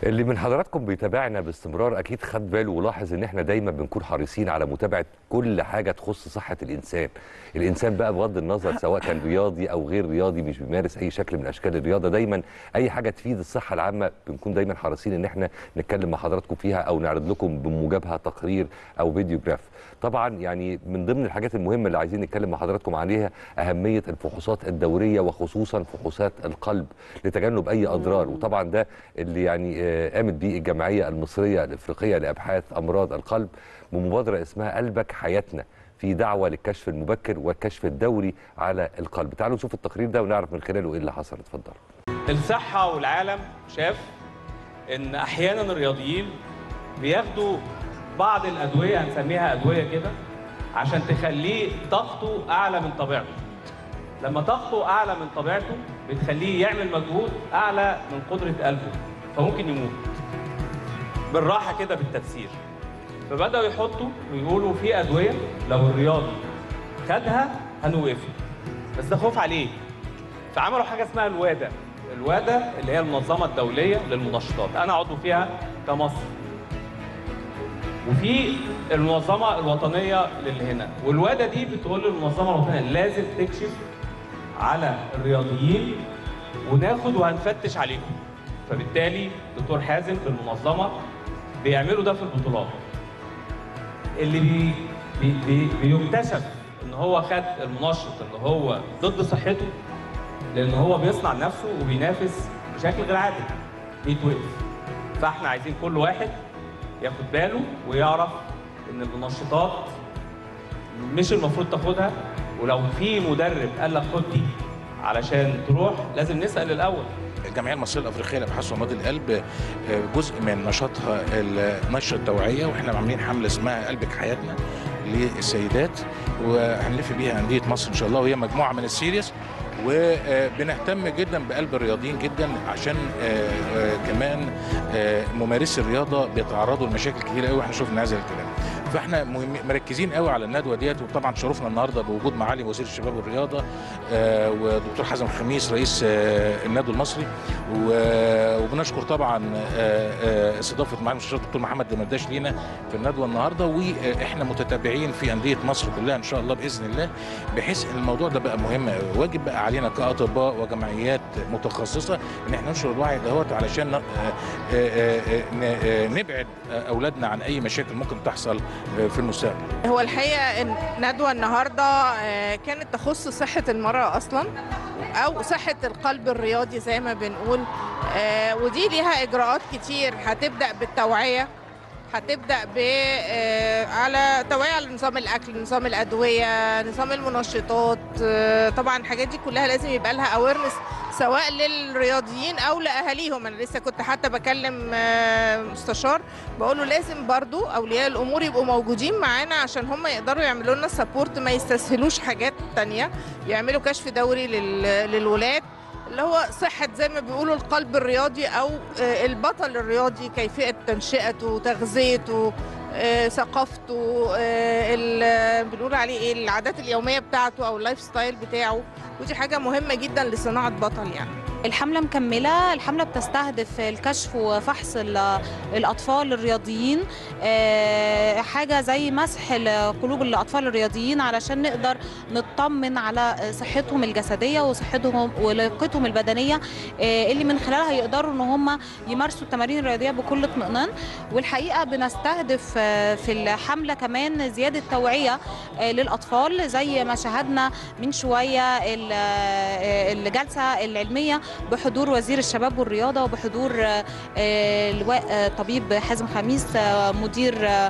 اللي من حضراتكم بيتابعنا باستمرار اكيد خد باله ولاحظ ان احنا دايما بنكون حريصين على متابعه كل حاجه تخص صحه الانسان الانسان بقى بغض النظر سواء كان رياضي او غير رياضي مش بيمارس اي شكل من اشكال الرياضه دايما اي حاجه تفيد الصحه العامه بنكون دايما حريصين ان احنا نتكلم مع حضراتكم فيها او نعرض لكم بموجبها تقرير او فيديو جراف طبعا يعني من ضمن الحاجات المهمه اللي عايزين نتكلم مع حضراتكم عليها اهميه الفحوصات الدوريه وخصوصا فحوصات القلب لتجنب اي اضرار وطبعا ده اللي يعني آه، قامت بيه الجمعيه المصريه الافريقيه لابحاث امراض القلب بمبادره اسمها قلبك حياتنا في دعوه للكشف المبكر والكشف الدوري على القلب تعالوا نشوف التقرير ده ونعرف من خلاله ايه اللي حصل اتفضلوا الصحة والعالم شاف إن أحيانا الرياضيين بياخدوا بعض الأدوية هنسميها أدوية كده عشان تخليه ضغطه أعلى من طبيعته. لما ضغطه أعلى من طبيعته بتخليه يعمل مجهود أعلى من قدرة قلبه فممكن يموت. بالراحة كده بالتفسير. فبدأوا يحطوا ويقولوا في أدوية لو الرياضي خدها هنوقفه. بس ده خوف عليه. فعملوا حاجه اسمها الوادا الوادا اللي هي المنظمه الدوليه للمنشطات انا عضو فيها كمصر وفي المنظمه الوطنيه للي هنا والوادا دي بتقول للمنظمه الوطنيه لازم تكشف على الرياضيين وناخد وهنفتش عليكم فبالتالي دكتور حازم في المنظمه بيعملوا ده في البطولات اللي بي بي بي بيكتشف ان هو خد المنشط ان هو ضد صحته لان هو بيصنع نفسه وبينافس بشكل غير عادي بيتوقف فاحنا عايزين كل واحد ياخد باله ويعرف ان المنشطات مش المفروض تاخدها ولو في مدرب قال لك خد دي علشان تروح لازم نسال الاول الجمعيه المصريه الافريقيه لابحاث امراض القلب آه، جزء من نشاطها نشر التوعيه واحنا عاملين حمله اسمها قلبك حياتنا للسيدات وهنلف بيها انديه مصر ان شاء الله وهي مجموعه من السيريس وبنهتم جدا بقلب الرياضيين جدا عشان آه، آه، كمان آه، ممارسي الرياضه بيتعرضوا لمشاكل كتيره قوي احنا شفنا هذا الكلام فاحنا مهم مركزين قوي على الندوه ديت وطبعا شرفنا النهارده بوجود معالي وزير الشباب والرياضه آه، ودكتور حازم خميس رئيس آه، النادي المصري و- وبنشكر طبعا آه، آه، استضافه معالي المستشار الدكتور محمد دمرداش لينا في الندوه النهارده واحنا متتابعين في انديه مصر كلها ان شاء الله باذن الله بحيث ان الموضوع ده بقى مهم قوي واجب بقى علينا كاطباء وجمعيات متخصصه ان احنا ننشر الوعي دهوت علشان ن- آه، آه، آه، ن- آه، نبعد آه، اولادنا عن اي مشاكل ممكن تحصل آه، في المستقبل هو الحقيقه الندوه النهارده آه، كانت تخص صحه المراه اصلا او صحه القلب الرياضي زي ما بنقول آه، ودي ليها اجراءات كتير هتبدا بالتوعيه هتبدا ب آه، على توعيه على نظام الاكل نظام الادويه نظام المنشطات آه، طبعا الحاجات دي كلها لازم يبقى لها اويرنس سواء للرياضيين او لاهاليهم انا لسه كنت حتى بكلم آه، مستشار بقول له لازم برضو اولياء الامور يبقوا موجودين معانا عشان هم يقدروا يعملوا لنا سبورت ما يستسهلوش حاجات تانية يعملوا كشف دوري لل- للولاد اللي هو صحة زي ما بيقولوا القلب الرياضي أو آه، البطل الرياضي كيفية تنشئته تغذيته آه، ثقافته آه، ال- بنقول عليه ايه العادات اليومية بتاعته أو اللايف ستايل بتاعه ودي حاجة مهمة جدا لصناعة بطل يعني الحملة مكملة الحملة بتستهدف الكشف وفحص ال- الأطفال الرياضيين آه، حاجة زي مسح ال- قلوب الأطفال الرياضيين علشان نقدر نطمن على صحتهم الجسدية وصحتهم ولياقتهم البدنية آه، اللي من خلالها يقدروا إن هم يمارسوا التمارين الرياضية بكل اطمئنان والحقيقة بنستهدف آه، في الحملة كمان زيادة توعية آه، للأطفال زي ما شاهدنا من شوية ال- آه، الجلسة العلمية بحضور وزير الشباب والرياضه وبحضور آه، آه، اللواء آه، طبيب حازم خميس آه، مدير آه،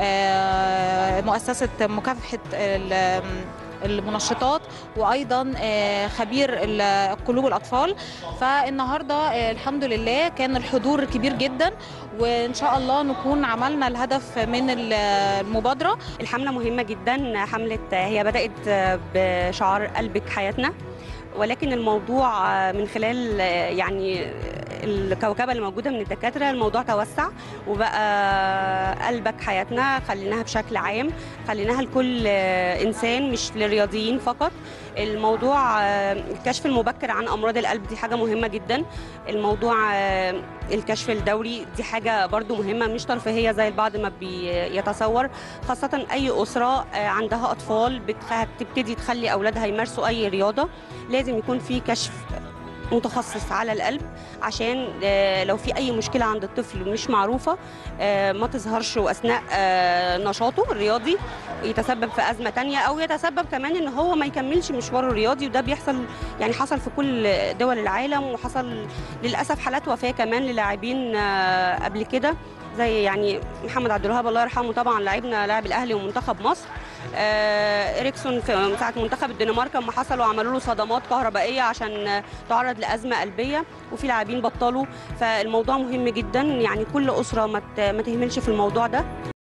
آه، مؤسسه مكافحه ال- المنشطات وايضا آه، خبير ال- قلوب الاطفال فالنهارده آه، الحمد لله كان الحضور كبير جدا وان شاء الله نكون عملنا الهدف من ال- المبادره الحملة مهمة جدا حملة هي بدأت بشعار قلبك حياتنا ولكن الموضوع من خلال يعني الكوكبه اللي موجوده من الدكاتره الموضوع توسع وبقى قلبك حياتنا خليناها بشكل عام خليناها لكل آه، انسان مش للرياضيين فقط الموضوع آه، الكشف المبكر عن امراض القلب دي حاجه مهمه جدا الموضوع آه، الكشف الدوري دي حاجه برضو مهمه مش ترفيهيه زي البعض ما بيتصور خاصه اي اسره آه، عندها اطفال بتخ- بتبتدي تخلي اولادها يمارسوا اي رياضه لازم يكون في كشف متخصص على القلب عشان آه، لو في اي مشكله عند الطفل مش معروفه آه، ما تظهرش اثناء آه، نشاطه الرياضي يتسبب في ازمه تانية او يتسبب كمان ان هو ما يكملش مشواره الرياضي وده بيحصل يعني حصل في كل دول العالم وحصل للاسف حالات وفاه كمان للاعبين آه، قبل كده زي يعني محمد عبد الوهاب الله يرحمه طبعا لاعبنا لاعب الاهلي ومنتخب مصر آه، اريكسون في ساعه منتخب الدنمارك لما حصل وعملوا له صدمات كهربائيه عشان آه، تعرض لازمه قلبيه وفي لاعبين بطلوا فالموضوع مهم جدا يعني كل اسره ما ت- ما تهملش في الموضوع ده